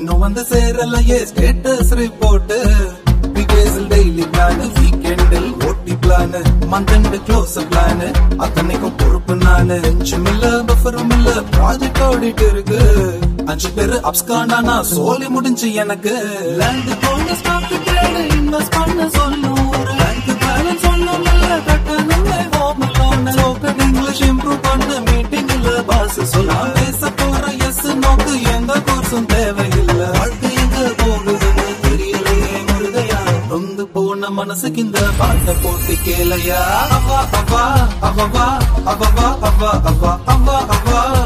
இன்னும் வந்து சேரலையே ஸ்டேட்டஸ் ரிப்போர்ட் பிகேஸில் டெய்லி பிளான் வீக்கெண்டில் ஓட்டி plan month end close plan அத்தனைக்கும் பொறுப்பு நானு பெஞ்சும் இல்ல பஃபரும் இல்ல ப்ராஜெக்ட் ஆடிட்டு இருக்கு அஞ்சு பேரு அப்ஸ்கானா நான் சோலி முடிஞ்சு எனக்கு லேண்ட் போன ஸ்டாக் ட்ரேட் இன்வெஸ்ட் பண்ண சொல்லும் ஒரு பேங்க் பேலன்ஸ் சொல்லும் இல்ல கட்டணுமே home loan spoken English improve பண்ண மீட்டிங்ல பாஸ் சொல்ல பேச போற எஸ் நோக்கு எந்த கோர்ஸும் தேவையில்லை வாழ்க்கை எங்க போகுதுன்னு தெரியலையே முருகையா நொந்து போன மனசுக்கு இந்த பாட்டை போட்டு கேளையா அவா அவா அவவா அவவா அவா அவா அவா அவா